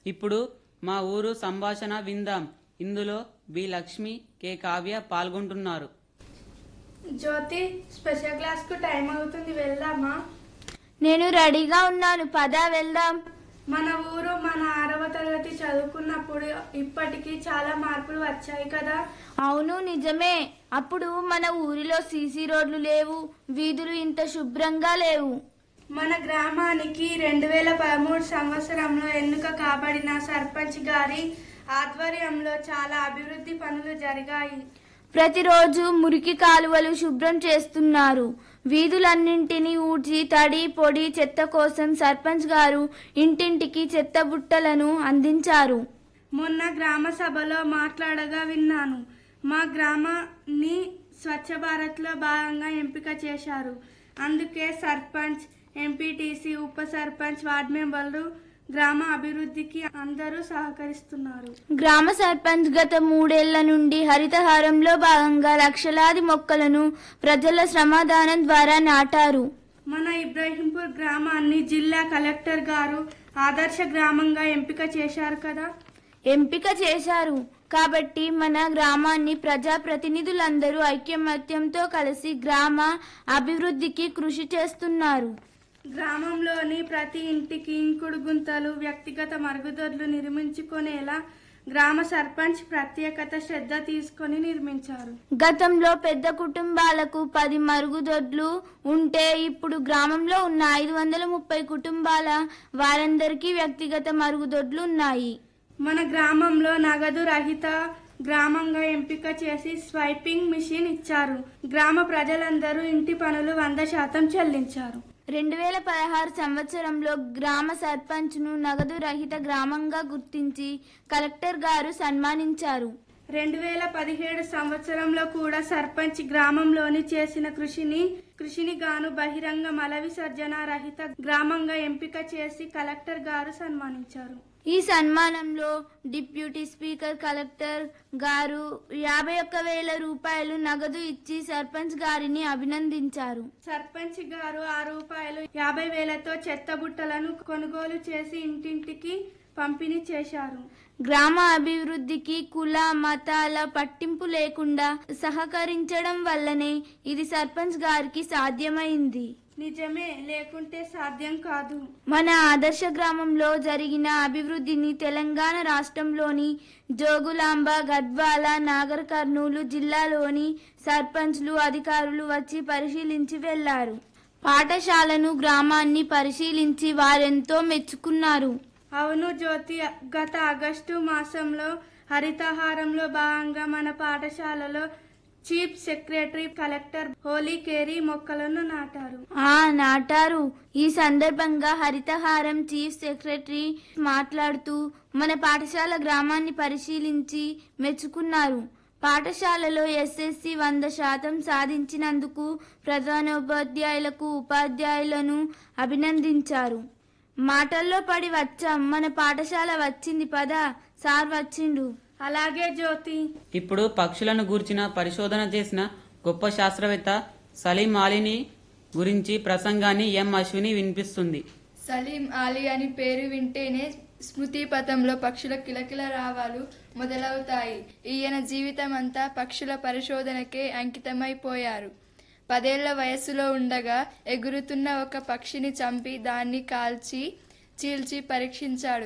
ఇప్పుడు మా ఊరు సంభాషణ విందాం ఇందులో బి లక్ష్మి కె కావ్య పాల్గొంటున్నారు జ్యోతి స్పెషల్ క్లాస్ కు టైం అవుతుంది వెళ్దామా నేను రెడీగా ఉన్నాను పద వెళ్దాం మన ఊరు మన ఆరవ తరగతి చదువుకున్నప్పుడు ఇప్పటికి చాలా మార్పులు వచ్చాయి కదా అవును నిజమే అప్పుడు మన ఊరిలో సీసీ రోడ్లు లేవు వీధులు ఇంత శుభ్రంగా లేవు మన గ్రామానికి రెండు వేల పదమూడు సంవత్సరంలో ఎన్నిక కాబడిన సర్పంచ్ గారి ఆధ్వర్యంలో చాలా అభివృద్ధి పనులు జరిగాయి ప్రతిరోజు మురికి కాలువలు శుభ్రం చేస్తున్నారు వీధులన్నింటినీ ఊడ్చి తడి పొడి చెత్త కోసం సర్పంచ్ గారు ఇంటింటికి చెత్త బుట్టలను అందించారు మొన్న గ్రామ సభలో మాట్లాడగా విన్నాను మా గ్రామాన్ని స్వచ్ఛ భారత్లో భాగంగా ఎంపిక చేశారు అందుకే సర్పంచ్ ఎంపీటీసీ ఉప సర్పంచ్ వార్డు మెంబర్లు గ్రామ అభివృద్ధికి అందరూ సహకరిస్తున్నారు గ్రామ సర్పంచ్ గత మూడేళ్ల నుండి హరితహారంలో భాగంగా లక్షలాది మొక్కలను ప్రజల శ్రమదానం ద్వారా నాటారు మన ఇబ్రాహీంపూర్ గ్రామాన్ని జిల్లా కలెక్టర్ గారు ఆదర్శ గ్రామంగా ఎంపిక చేశారు కదా ఎంపిక చేశారు కాబట్టి మన గ్రామాన్ని ప్రజాప్రతినిధులందరూ ఐక్యమత్యంతో కలిసి గ్రామ అభివృద్ధికి కృషి చేస్తున్నారు గ్రామంలోని ప్రతి ఇంటికి ఇంకుడు గుంతలు వ్యక్తిగత మరుగుదొడ్లు నిర్మించుకునేలా గ్రామ సర్పంచ్ ప్రత్యేకత శ్రద్ధ తీసుకొని నిర్మించారు గతంలో పెద్ద కుటుంబాలకు పది మరుగుదొడ్లు ఉంటే ఇప్పుడు గ్రామంలో ఉన్న ఐదు వందల ముప్పై కుటుంబాల వారందరికీ వ్యక్తిగత మరుగుదొడ్లు ఉన్నాయి మన గ్రామంలో నగదు రహిత గ్రామంగా ఎంపిక చేసి స్వైపింగ్ మిషన్ ఇచ్చారు గ్రామ ప్రజలందరూ ఇంటి పనులు వంద శాతం చెల్లించారు రెండు వేల పదహారు సంవత్సరంలో గ్రామ సర్పంచ్ను నగదు రహిత గ్రామంగా గుర్తించి కలెక్టర్ గారు సన్మానించారు రెండు వేల పదిహేడు సంవత్సరంలో కూడా సర్పంచ్ గ్రామంలోని చేసిన కృషిని కృషిని గాను బహిరంగ మల విసర్జన రహిత గ్రామంగా ఎంపిక చేసి కలెక్టర్ గారు సన్మానించారు ఈ సన్మానంలో డిప్యూటీ స్పీకర్ కలెక్టర్ గారు యాభై ఒక్క వేల రూపాయలు నగదు ఇచ్చి సర్పంచ్ గారిని అభినందించారు సర్పంచ్ గారు ఆ రూపాయలు యాభై వేలతో చెత్త బుట్టలను కొనుగోలు చేసి ఇంటింటికి పంపిణీ చేశారు గ్రామ అభివృద్ధికి కుల మతాల పట్టింపు లేకుండా సహకరించడం వల్లనే ఇది సర్పంచ్ గారికి సాధ్యమైంది నిజమే లేకుంటే సాధ్యం కాదు మన ఆదర్శ గ్రామంలో జరిగిన అభివృద్ధిని తెలంగాణ రాష్ట్రంలోని జోగులాంబ గద్వాల నాగర్ కర్నూలు జిల్లాలోని సర్పంచ్లు అధికారులు వచ్చి పరిశీలించి వెళ్లారు పాఠశాలను గ్రామాన్ని పరిశీలించి వారెంతో మెచ్చుకున్నారు అవును జ్యోతి గత ఆగస్టు మాసంలో హరితహారంలో భాగంగా మన పాఠశాలలో చీఫ్ సెక్రటరీ కలెక్టర్ హోలీ కేరీ మొక్కలను నాటారు ఆ నాటారు ఈ సందర్భంగా హరితహారం చీఫ్ సెక్రటరీ మాట్లాడుతూ మన పాఠశాల గ్రామాన్ని పరిశీలించి మెచ్చుకున్నారు పాఠశాలలో ఎస్ఎస్సి వంద శాతం సాధించినందుకు ప్రధానోపాధ్యాయులకు ఉపాధ్యాయులను అభినందించారు మాటల్లో పడి వచ్చాం మన పాఠశాల వచ్చింది పద సార్ వచ్చిండు అలాగే జ్యోతి ఇప్పుడు పక్షులను గూర్చిన పరిశోధన చేసిన గొప్ప శాస్త్రవేత్త సలీం అలీని గురించి ప్రసంగాన్ని ఎం అశ్విని వినిపిస్తుంది సలీం అలీ అని పేరు వింటేనే స్మృతి పథంలో పక్షుల కిలకిల రావాలు మొదలవుతాయి ఈయన జీవితం అంతా పక్షుల పరిశోధనకే అంకితమైపోయారు పదేళ్ల వయస్సులో ఉండగా ఎగురుతున్న ఒక పక్షిని చంపి దాన్ని కాల్చి చీల్చి పరీక్షించాడు